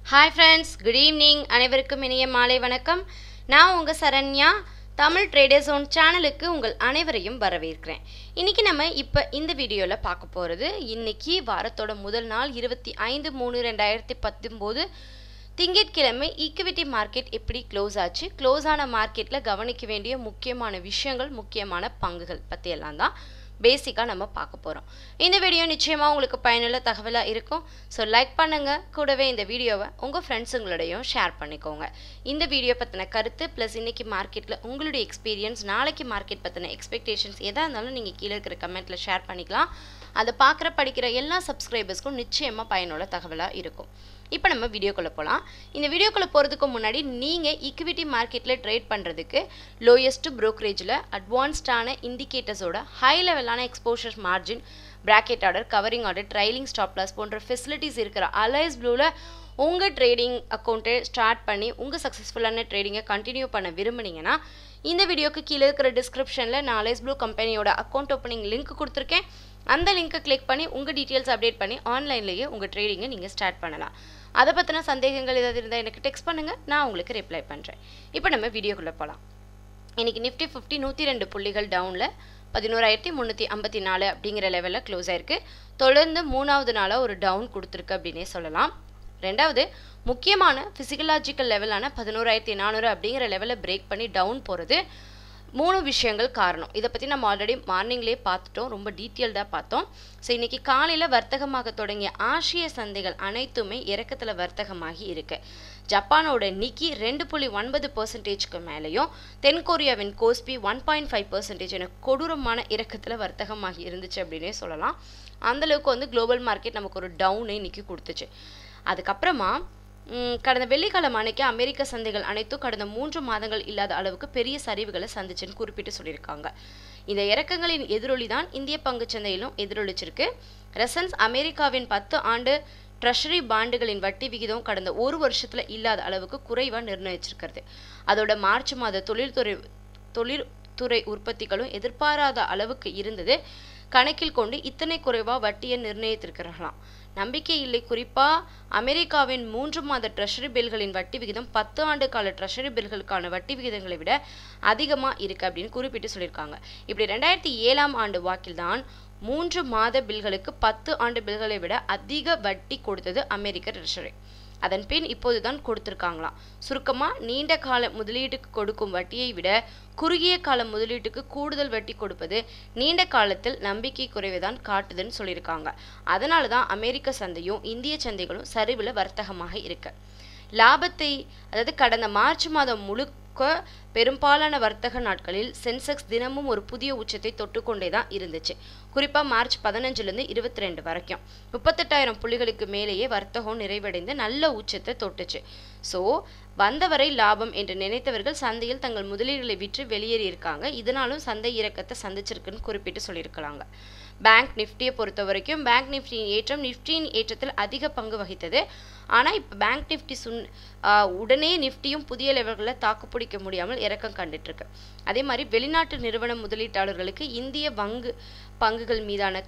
hi friends good evening அனைவருக்கும் இனிய மாலை வணக்கம் நான் உங்கள் சரண்யா தமிழ் ட்ரேடர் ஜோன் சேனலுக்கு உங்கள் அனைவரையும் வரவேற்கிறேன் இன்றைக்கி நம்ம இப்போ இந்த வீடியோவில் பார்க்க போகிறது இன்றைக்கி வாரத்தோட முதல் நாள் இருபத்தி ஐந்து மூணு ரெண்டாயிரத்தி பத்தொம்போது திங்கட்கிழமை ஈக்விட்டி மார்க்கெட் எப்படி க்ளோஸ் ஆச்சு க்ளோஸ் ஆன மார்க்கெட்டில் கவனிக்க வேண்டிய முக்கியமான விஷயங்கள் முக்கியமான பங்குகள் பற்றியெல்லாம் தான் பேசிக்காக நம்ம பார்க்க போகிறோம் இந்த வீடியோ நிச்சயமாக உங்களுக்கு பயனுள்ள தகவலாக இருக்கும் ஸோ லைக் பண்ணுங்கள் கூடவே இந்த வீடியோவை உங்கள் ஃப்ரெண்ட்ஸுங்களோடையும் ஷேர் பண்ணிக்கோங்க இந்த வீடியோ பற்றின கருத்து ப்ளஸ் இன்றைக்கி மார்க்கெட்டில் உங்களுடைய எக்ஸ்பீரியன்ஸ் நாளைக்கு மார்க்கெட் பற்றின எக்ஸ்பெக்டேஷன்ஸ் எதாக இருந்தாலும் நீங்கள் கீழே இருக்கிற கமெண்ட்டில் ஷேர் பண்ணிக்கலாம் அதை பார்க்குற படிக்கிற எல்லா சப்ஸ்கிரைபர்ஸ்க்கும் நிச்சயமாக பயனுள்ள தகவலாக இருக்கும் இப்போ நம்ம வீடியோக்குள்ளே போகலாம் இந்த வீடியோக்குள்ளே போகிறதுக்கு முன்னாடி நீங்கள் ஈக்விட்டி மார்க்கெட்டில் ட்ரேட் பண்ணுறதுக்கு லோயஸ்ட் ப்ரோக்கரேஜில் அட்வான்ஸ்டான இண்டிகேட்டர்ஸோட ஹை லெவலான exposure margin bracket order covering order trailing stop loss போன்ற ஃபெசிலிட்டிஸ் இருக்கிற அலைஸ் ப்ளூவில் உங்கள் ட்ரேடிங் அக்கௌண்ட்டை ஸ்டார்ட் பண்ணி உங்கள் சக்ஸஸ்ஃபுல்லான ட்ரேடிங்கை கண்டினியூ பண்ண விரும்புனீங்கன்னா இந்த வீடியோக்கு கீழே இருக்கிற டிஸ்கிரிப்ஷனில் நான் அலைஸ் ப்ளூ கம்பெனியோட அக்கௌண்ட் ஓப்பனிங் லிங்க் கொடுத்துருக்கேன் அந்த லிங்க்கை கிளிக் பண்ணி உங்கள் டீட்டெயில்ஸ் அப்டேட் பண்ணி ஆன்லைன்லேயே உங்கள் ட்ரேடிங்கை நீங்கள் ஸ்டார்ட் பண்ணலாம் அதை பற்றின சந்தேகங்கள் ஏதாவது இருந்தால் எனக்கு டெக்ஸ்ட் பண்ணுங்கள் நான் உங்களுக்கு ரிப்ளை பண்ணுறேன் இப்போ நம்ம வீடியோக்குள்ளே போகலாம் இன்றைக்கி நிஃப்டி ஃபிஃப்டி நூற்றி ரெண்டு புள்ளிகள் டவுனில் பதினோராயிரத்தி முந்நூற்றி ஐம்பத்தி நாலு அப்படிங்கிற லெவலில் க்ளோஸ் ஆயிருக்கு தொடர்ந்து மூணாவது நாளாக ஒரு டவுன் கொடுத்துருக்கு அப்படின்னே சொல்லலாம் ரெண்டாவது முக்கியமான ஃபிசிக்கலாஜிக்கல் லெவலான பதினோராயிரத்தி நானூறு அப்படிங்கிற லெவலில் பிரேக் பண்ணி டவுன் போகிறது மூணு விஷயங்கள் காரணம் இதை பற்றி நம்ம ஆல்ரெடி மார்னிங்லேயே பார்த்துட்டோம் ரொம்ப டீட்டெயில்டாக பார்த்தோம் ஸோ இன்றைக்கி காலையில் வர்த்தகமாக தொடங்கிய ஆசிய சந்தைகள் அனைத்துமே இறக்கத்தில் வர்த்தகமாகி இருக்கு ஜப்பானோட நிக்கி ரெண்டு புள்ளி ஒன்பது பர்சன்டேஜ்க்கு மேலேயும் தென்கொரியாவின் KOSPI one point five percentage என கொடூரமான இறக்கத்தில் வர்த்தகமாகி இருந்துச்சு அப்படின்னே சொல்லலாம் அந்தளவுக்கு வந்து குளோபல் மார்க்கெட் நமக்கு ஒரு டவுனை இன்னைக்கு கொடுத்துச்சு அதுக்கப்புறமா கடந்த வெள்ளிக்கிழமை அன்னைக்கு அமெரிக்க சந்தைகள் அனைத்தும் கடந்த மூன்று மாதங்கள் இல்லாத அளவுக்கு பெரிய சரிவுகளை சந்திச்சுன்னு குறிப்பிட்டு சொல்லியிருக்காங்க இந்த இறக்கங்களின் எதிரொலி தான் இந்திய பங்கு சந்தையிலும் எதிரொலிச்சிருக்கு ரெசன்ஸ் அமெரிக்காவின் பத்து ஆண்டு ட்ரெஷரி பாண்டுகளின் வட்டி விகிதம் கடந்த ஒரு வருஷத்துல இல்லாத அளவுக்கு குறைவாக நிர்ணயிச்சிருக்கிறது அதோட மார்ச் மாத தொழில்துறை தொழில்துறை உற்பத்திகளும் எதிர்பாராத அளவுக்கு இருந்தது கணக்கில் கொண்டு இத்தனை குறைவாக வட்டியை நிர்ணயித்திருக்கிறார்களாம் நம்பிக்கை இல்லை குறிப்பாக அமெரிக்காவின் மூன்று மாத ட்ரெஷரி பில்களின் வட்டி விகிதம் பத்து ஆண்டு கால ட்ரெஷரி பில்களுக்கான வட்டி விகிதங்களை விட அதிகமாக இருக்குது அப்படின்னு குறிப்பிட்டு சொல்லியிருக்காங்க இப்படி ரெண்டாயிரத்தி ஏழாம் ஆண்டு வாக்கில் தான் மூன்று மாத பில்களுக்கு பத்து ஆண்டு பில்களை விட அதிக வட்டி கொடுத்தது அமெரிக்க ட்ரெஷரி அதன் பின் இப்போதுதான் கொடுத்துருக்காங்களாம் சுருக்கமாக நீண்ட கால முதலீட்டுக்கு கொடுக்கும் வட்டியை விட குறுகிய கால முதலீட்டுக்கு கூடுதல் வட்டி கொடுப்பது நீண்ட காலத்தில் நம்பிக்கை குறைவுதான் காட்டுதுன்னு சொல்லியிருக்காங்க அதனால தான் அமெரிக்க சந்தையும் இந்திய சந்தைகளும் சரிவில் வர்த்தகமாக இருக்கு லாபத்தை அதாவது கடந்த மார்ச் மாதம் முழுக்க பெரும்பாலான வர்த்தக நாட்களில் சென்செக்ஸ் தினமும் ஒரு புதிய உச்சத்தை தொட்டுக்கொண்டே தான் இருந்துச்சு குறிப்பாக மார்ச் பதினஞ்சுலேருந்து இருபத்தி ரெண்டு வரைக்கும் முப்பத்தெட்டாயிரம் புள்ளிகளுக்கு மேலேயே வர்த்தகம் நிறைவடைந்து நல்ல உச்சத்தை தொட்டுச்சு ஸோ வந்தவரை லாபம் என்று நினைத்தவர்கள் சந்தையில் தங்கள் முதலீடுகளை விற்று வெளியேறியிருக்காங்க இதனாலும் சந்தை இறக்கத்தை சந்திச்சிருக்குன்னு குறிப்பிட்டு சொல்லியிருக்கிறாங்க பேங்க் நிஃப்டியை பொறுத்த வரைக்கும் பேங்க் நிஃப்டியின் ஏற்றம் நிஃப்டியின் ஏற்றத்தில் அதிக பங்கு வகித்தது ஆனால் இப்போ பேங்க் நிஃப்டி சுன் உடனே நிஃப்டியும் புதிய லெவல்களில் தாக்குப்பிடிக்க முடியாமல் இறக்கம் கண்டுட்ருக்கு அதே மாதிரி வெளிநாட்டு நிறுவன முதலீட்டாளர்களுக்கு இந்திய பங்கு பங்குகள் மீதான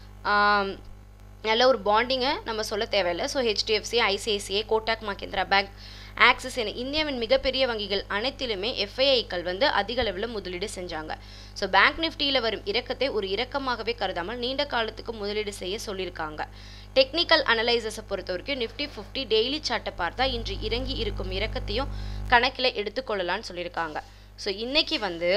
நல்ல ஒரு பாண்டிங்கை நம்ம சொல்ல தேவையில்லை so HDFC ICICI Kotak Mahindra bank Axis என இந்தியாவின் மிகப்பெரிய வங்கிகள் அனைத்திலுமே எஃப்ஐஐக்கள் வந்து அதிக அளவில் முதலீடு செஞ்சாங்க ஸோ பேங்க் நிஃப்டியில் வரும் இறக்கத்தை ஒரு இறக்கமாகவே கருதாமல் நீண்ட காலத்துக்கு முதலீடு செய்ய சொல்லியிருக்காங்க டெக்னிக்கல் அனலைசஸை பொறுத்த வரைக்கும் நிஃப்டி ஃபிஃப்டி டெய்லி சார்ட்டை பார்த்தா இன்று இறங்கி இருக்கும் இறக்கத்தையும் கணக்கில் எடுத்துக்கொள்ளலான்னு சொல்லியிருக்காங்க ஸோ இன்னைக்கு வந்து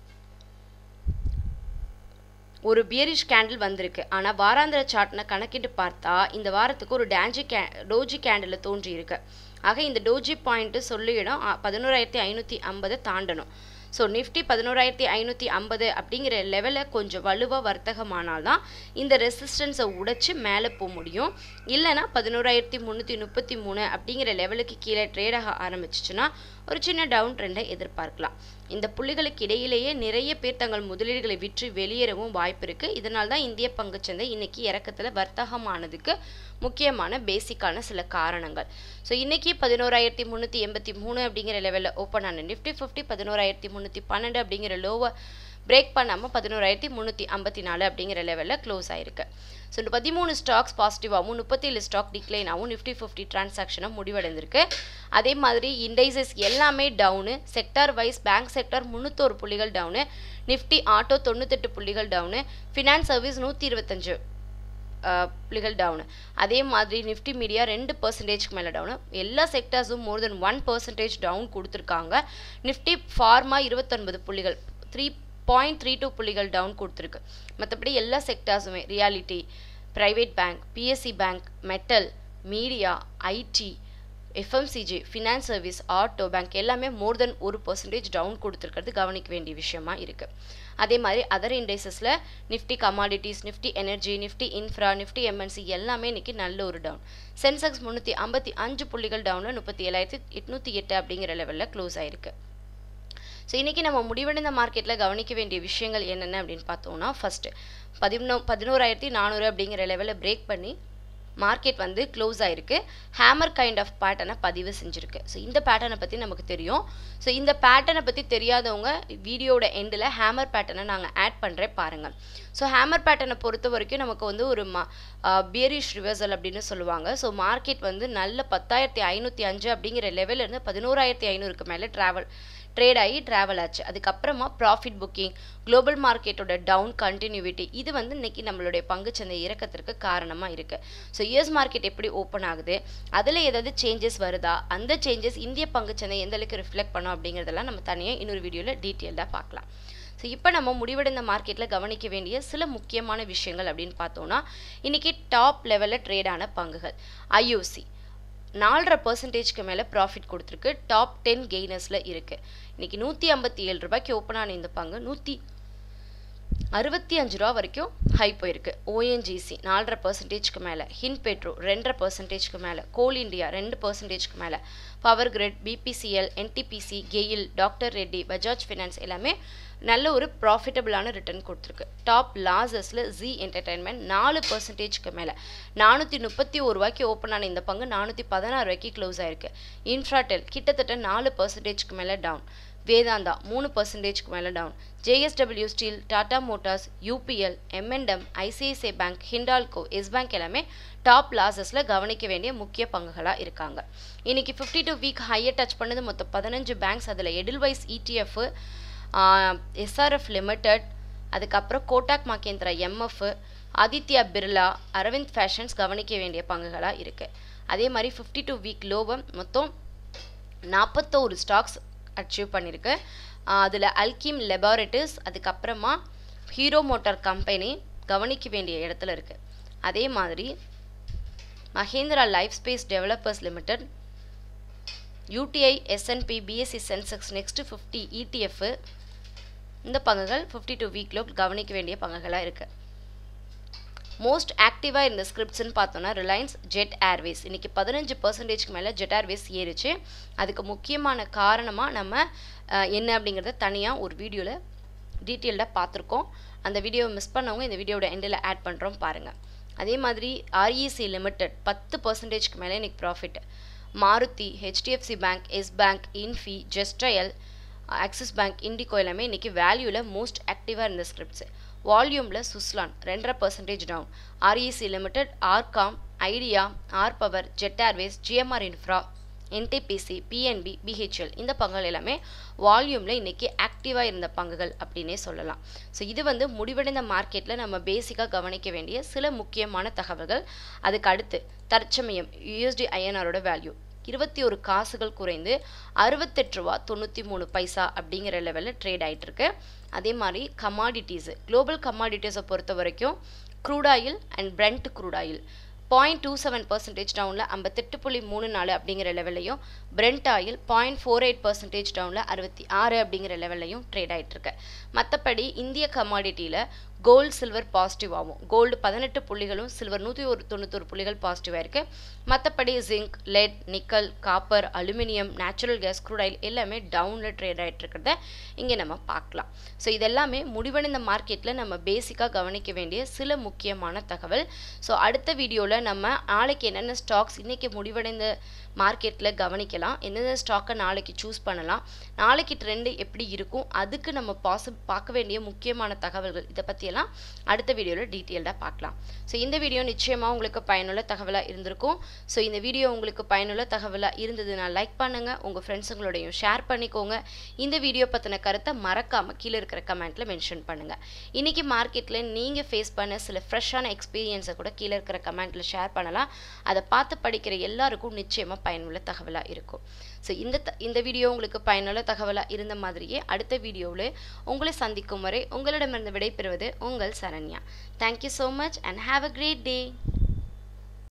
ஒரு பியரிஷ் கேண்டில் வந்திருக்கு ஆனால் வாராந்திர சார்ட்னை கணக்கிட்டு பார்த்தா இந்த வாரத்துக்கு ஒரு டேஞ்சி கே டோஜி கேண்டில் தோன்றி இருக்கு ஆக இந்த டோஜி பாயிண்ட்டு சொல்லியிடம் பதினோராயிரத்தி ஐநூற்றி ஐம்பதை தாண்டணும் ஸோ நிஃப்டி பதினோராயிரத்தி ஐநூற்றி ஐம்பது அப்படிங்கிற லெவலில் கொஞ்சம் வலுவாக வர்த்தகமானால் தான் இந்த ரெசிஸ்டன்ஸை உடைச்சி மேலே போக முடியும் இல்லைனா பதினோராயிரத்தி முந்நூற்றி முப்பத்தி மூணு அப்படிங்கிற லெவலுக்கு கீழே ட்ரேடாக ஆரம்பிச்சிச்சுன்னா ஒரு சின்ன டவுன் ட்ரெண்டை எதிர்பார்க்கலாம் இந்த புள்ளிகளுக்கு இடையிலேயே நிறைய பேர் தங்கள் முதலீடுகளை விற்று வெளியேறவும் வாய்ப்பு இருக்குது இதனால தான் இந்திய பங்குச்சந்தை இன்னைக்கு இறக்கத்தில் வர்த்தகமானதுக்கு முக்கியமான பேசிக்கான சில காரணங்கள் ஸோ இன்னைக்கு பதினோராயிரத்தி முந்நூற்றி எண்பத்தி மூணு அப்படிங்கிற லெவலில் ஓப்பன் ஆன நிஃப்டி ஃபிஃப்டி பதினோராயிரத்தி முந்நூற்றி பன்னெண்டு அப்படிங்கிற லோவை பிரேக் பண்ணாமல் பதினோராயிரத்தி முந்நூற்றி ஐம்பத்தி நாலு அப்படிங்கிற லெவலில் க்ளோஸ் ஆயிருக்கு ஸோ இந்த பதிமூணு ஸ்டாக்ஸ் பாசிட்டிவாகவும் முப்பத்தேழு ஸ்டாக் டிக்ளைனாகவும் நிஃப்டி ஃபிஃப்டி டிரான்சாக்ஷனும் முடிவடைந்திருக்கு அதே மாதிரி இண்டைசஸ் எல்லாமே down sector wise bank sector முந்நூற்றோரு புள்ளிகள் டவுனு நிஃப்டி ஆட்டோ தொண்ணூத்தெட்டு புள்ளிகள் டவுனு ஃபினான்ஸ் சர்வீஸ் நூற்றி இருபத்தஞ்சு புள்ளிகள் டவுனு அதே மாதிரி நிஃப்டி மீடியா ரெண்டு பர்சன்டேஜ்க்கு மேலே டவுனு எல்லா செக்டர்ஸும் more then one percentage down கொடுத்துருக்காங்க நிஃப்டி ஃபார்மா இருபத்தொன்பது புள்ளிகள் த்ரீ பாயிண்ட் த்ரீ டூ புள்ளிகள் டவுன் கொடுத்துருக்கு மற்றபடி எல்லா செக்டார்ஸுமே reality private bank PSC bank metal media IT FMCG finance service auto bank எல்லாமே மோர் தென் ஒரு பர்சன்டேஜ் டவுன் கொடுத்துருக்கிறது கவனிக்க வேண்டிய விஷயமா இருக்குது அதே மாதிரி அதர் இண்டெக்ஸஸில் Nifty commodities Nifty energy Nifty infra Nifty MNC எல்லாமே இன்னைக்கு நல்ல ஒரு டவுன் சென்செக்ஸ் முந்நூற்றி ஐம்பத்தி அஞ்சு புள்ளிகள் டவுனில் முப்பத்தி ஏழாயிரத்தி எட்நூற்றி எட்டு அப்படிங்கிற லெவலில் க்ளோஸ் ஆயிருக்கு ஸோ இன்றைக்கி நம்ம முடிவடைந்த மார்க்கெட்டில் கவனிக்க வேண்டிய விஷயங்கள் என்னென்ன அப்படின்னு பார்த்தோம்னா ஃபஸ்ட்டு பதினோ பதினோராயிரத்தி நானூறு அப்படிங்கிற லெவலில் பிரேக் பண்ணி மார்க்கெட் வந்து க்ளோஸ் ஆயிருக்கு ஹேமர் கைண்ட் ஆஃப் பேட்டர்னை பதிவு செஞ்சுருக்கு ஸோ இந்த பேட்டர்னை பற்றி நமக்கு தெரியும் ஸோ இந்த பேட்டர்னை பற்றி தெரியாதவங்க வீடியோட எண்டில் ஹேமர் பேட்டர்னை நாங்கள் ஆட் பண்ணுறேன் பாருங்கள் ஸோ ஹேமர் பேட்டர்னை பொறுத்த வரைக்கும் நமக்கு வந்து ஒரு மா பியரிஷ் ரிவர்சல் அப்படின்னு சொல்லுவாங்க ஸோ மார்க்கெட் வந்து நல்ல பத்தாயிரத்தி ஐநூற்றி அஞ்சு அப்படிங்கிற லெவலிருந்து பதினோராயிரத்தி ஐநூறுக்கு மேலே ட்ராவல் ட்ரேட் ஆகி ட்ராவல் ஆச்சு அதுக்கப்புறமா ப்ராஃபிட் புக்கிங் குளோபல் மார்க்கெட்டோட டவுன் கண்டினியூவிட்டி இது வந்து இன்னைக்கு நம்மளுடைய பங்குச்சந்தை இறக்கத்திற்கு காரணமாக இருக்குது ஸோ யூஎஸ் மார்க்கெட் எப்படி ஓப்பன் ஆகுது அதில் ஏதாவது சேஞ்சஸ் வருதா அந்த சேஞ்சஸ் இந்திய பங்குச்சந்தை எந்த அளவுக்கு ரிஃப்ளெக்ட் பண்ணும் அப்படிங்கிறதெல்லாம் நம்ம தனியாக இன்னொரு வீடியோவில் டீட்டெயில்டாக பார்க்கலாம் ஸோ இப்போ நம்ம முடிவடைந்த மார்க்கெட்டில் கவனிக்க வேண்டிய சில முக்கியமான விஷயங்கள் அப்படின்னு பார்த்தோம்னா இன்றைக்கி டாப் லெவலில் ட்ரேடான பங்குகள் ஐஓசி நாலரை பர்சன்டேஜ்க்கு மேலே ப்ராஃபிட் கொடுத்துருக்கு டாப் டென் கெய்னர்ஸில் இருக்குது இன்றைக்கி நூற்றி ஐம்பத்தி ஏழு ரூபாய்க்கு ஓப்பன் ஆன இந்த பங்கு நூற்றி அறுபத்தி அஞ்சு ரூபா வரைக்கும் ஹை போயிருக்கு ஓஎன்ஜிசி நாலரை பர்சன்டேஜ்க்கு மேலே ஹின் பெட்ரோ ரெண்டரை பர்சன்டேஜ்க்கு மேலே கோல் இண்டியா ரெண்டு பர்சன்டேஜ்க்கு மேலே power grid BPCL NTPC GAIL doctor Reddy Bajaj finance எல்லாமே நல்ல ஒரு ப்ராஃபிட்டபிளான ரிட்டர்ன் கொடுத்துருக்கு டாப் லாசஸில் ஜி என்டர்டைன்மெண்ட் நாலு பர்சன்டேஜ்க்கு மேலே நானூற்றி முப்பத்தி ஒரு ரூபாய்க்கு ஓப்பன் ஆன இந்த பங்கு நானூற்றி பதினாறு ரூபாய்க்கு க்ளோஸ் ஆயிருக்கு இன்ஃப்ராடெல் கிட்டத்தட்ட நாலு பர்சன்டேஜ்க்கு மேலே டவுன் வேதாந்தா மூணு பர்சன்டேஜ்க்கு மேலே down JSW steel Tata motors UPL எம்என்டம் ICICI bank Hindalco Yes bank எல்லாமே டாப் லாசஸில் கவனிக்க வேண்டிய முக்கிய பங்குகளாக இருக்காங்க இன்னைக்கு ஃபிஃப்டி டூ வீக் ஹையை டச் பண்ணது மொத்தம் பதினஞ்சு பேங்க்ஸ் அதில் எடில்வைஸ் இடிஎஃப் எஸ்ஆர்எஃப் லிமிடெட் அதுக்கப்புறம் கோட்டாக் மகேந்திரா எம்எஃப் ஆதித்யா பிர்லா அரவிந்த் ஃபேஷன்ஸ் கவனிக்க வேண்டிய பங்குகளாக இருக்குது அதே மாதிரி ஃபிஃப்டி டூ வீக் லோவம் மொத்தம் நாற்பத்தோரு ஸ்டாக்ஸ் அச்சீவ் பண்ணியிருக்கு அதில் அல்கிம் லெபார்ட்டரிஸ் அதுக்கப்புறமா ஹீரோ மோட்டார் கம்பெனி கவனிக்க வேண்டிய இடத்துல இருக்குது அதே மாதிரி Mahindra life space developers limited UTI S&P BSE sensex next fifty ETF இந்த பங்குகள் ஃபிஃப்டி டூ வீக்கில் கவனிக்க வேண்டிய பங்குகளாக இருக்குது மோஸ்ட் ஆக்டிவாக இருந்த ஸ்கிரிப்ட்ஸ்னு பார்த்தோன்னா ரிலையன்ஸ் ஜெட் ஏர்வேஸ் இன்றைக்கி பதினஞ்சு பர்சன்டேஜ்க்கு மேலே ஜெட் ஏர்வேஸ் ஏறிச்சு அதுக்கு முக்கியமான காரணமாக நம்ம என்ன அப்படிங்கிறத தனியாக ஒரு வீடியோவில் டீட்டெயில்டாக பார்த்துருக்கோம் அந்த வீடியோவை மிஸ் பண்ணவங்க இந்த வீடியோட எண்டில் ஆட் பண்ணுறோம் பாருங்கள் அதே மாதிரி ஆர்இசி லிமிடெட் பத்து பர்சன்டேஜ்க்கு மேலே இன்றைக்கி profit Maruti HDFC bank Yes bank infy ஜெஸ்ட்ரயல் ஆக்சிஸ் பேங்க் இண்டிகோ எல்லாமே இன்றைக்கி வேல்யூவில் மோஸ்ட் ஆக்டிவாக இருந்த ஸ்கிரிப்ட்ஸு வால்யூமில் சுஸ்லான் ரெண்டரை percentage down REC limited RCom Idea R power Jet Airways GMR infra NTPC PNB BHEL இந்த பங்குகள் எல்லாமே வால்யூமில் இன்றைக்கி ஆக்டிவாக இருந்த பங்குகள் அப்படின்னே சொல்லலாம் ஸோ இது வந்து முடிவடைந்த மார்க்கெட்டில் நம்ம பேசிக்காக கவனிக்க வேண்டிய சில முக்கியமான தகவல்கள் அதுக்கு அடுத்து தற்சமயம் யூஎஸ்டி ஐஎன்ஆரோட வேல்யூ இருபத்தி ஒரு காசுகள் குறைந்து அறுபத்தெட்டு ரூபா தொண்ணூற்றி மூணு பைசா அப்படிங்கிற லெவலில் ட்ரேட் ஆகிட்டு இருக்கு அதே மாதிரி கமாடிட்டிஸு குளோபல் கமாடிட்டிஸை பொறுத்த வரைக்கும் crude oil and Brent crude oil point two seven percentage டவுனில் ஐம்பத்தெட்டு புள்ளி மூணு நாலு அப்படிங்கிற லெவல்லையும் Brent oil point four eight percentage டவுனில் அறுபத்தி ஆறு அப்படிங்கிற லெவல்லையும் ட்ரேட் ஆகிட்டு இருக்கு மற்றபடி இந்திய கமாடிட்டியில் கோல்டு சில்வர் பாசிட்டிவ் ஆகும் கோல்டு பதினெட்டு புள்ளிகளும் சில்வர் நூற்றி ஒரு தொண்ணூத்தொரு புள்ளிகள் பாசிட்டிவாக இருக்குது மற்றபடி zinc lead nickel copper aluminium natural gas crude எல்லாமே டவுனில் ட்ரேட் ஆகிட்டு இருக்கிறத இங்கே நம்ம பார்க்கலாம் ஸோ இதெல்லாமே முடிவடைந்த மார்க்கெட்டில் நம்ம பேசிக்காக கவனிக்க வேண்டிய சில முக்கியமான தகவல் ஸோ அடுத்த வீடியோவில் நம்ம நாளைக்கு என்னென்ன ஸ்டாக்ஸ் இன்றைக்கி முடிவடைந்த மார்க்கெட்டில் கவனிக்கலாம் எந்தெந்த ஸ்டாக்கை நாளைக்கு சூஸ் பண்ணலாம் நாளைக்கு ட்ரெண்டு எப்படி இருக்கும் அதுக்கு நம்ம பாசி பார்க்க வேண்டிய முக்கியமான தகவல்கள் இதை பற்றியெல்லாம் அடுத்த வீடியோவில் டீட்டெயில்டாக பார்க்கலாம் ஸோ இந்த வீடியோ நிச்சயமாக உங்களுக்கு பயனுள்ள தகவலாக இருந்திருக்கும் ஸோ இந்த வீடியோ உங்களுக்கு பயனுள்ள தகவலாக இருந்ததுன்னா லைக் பண்ணுங்கள் உங்கள் ஃப்ரெண்ட்ஸுங்களோடையும் ஷேர் பண்ணிக்கோங்க இந்த வீடியோ பற்றின கருத்தை மறக்காமல் கீழே இருக்கிற கமெண்ட்டில் மென்ஷன் பண்ணுங்கள் இன்றைக்கி மார்க்கெட்டில் நீங்கள் ஃபேஸ் பண்ண சில ஃப்ரெஷ்ஷான எக்ஸ்பீரியன்ஸை கூட கீழே இருக்கிற கமெண்ட்டில் ஷேர் பண்ணலாம் அதை பார்த்து படிக்கிற எல்லாருக்கும் நிச்சயமாக பயனுள்ள தகவலாக இருக்கும் ஸோ இந்த த இந்த வீடியோ உங்களுக்கு பயனுள்ள தகவலாக இருந்த மாதிரியே அடுத்த வீடியோவில் உங்களை சந்திக்கும் வரை உங்களிடமிருந்து விடைபெறுவது உங்கள் Saranya thank you so much and have a great day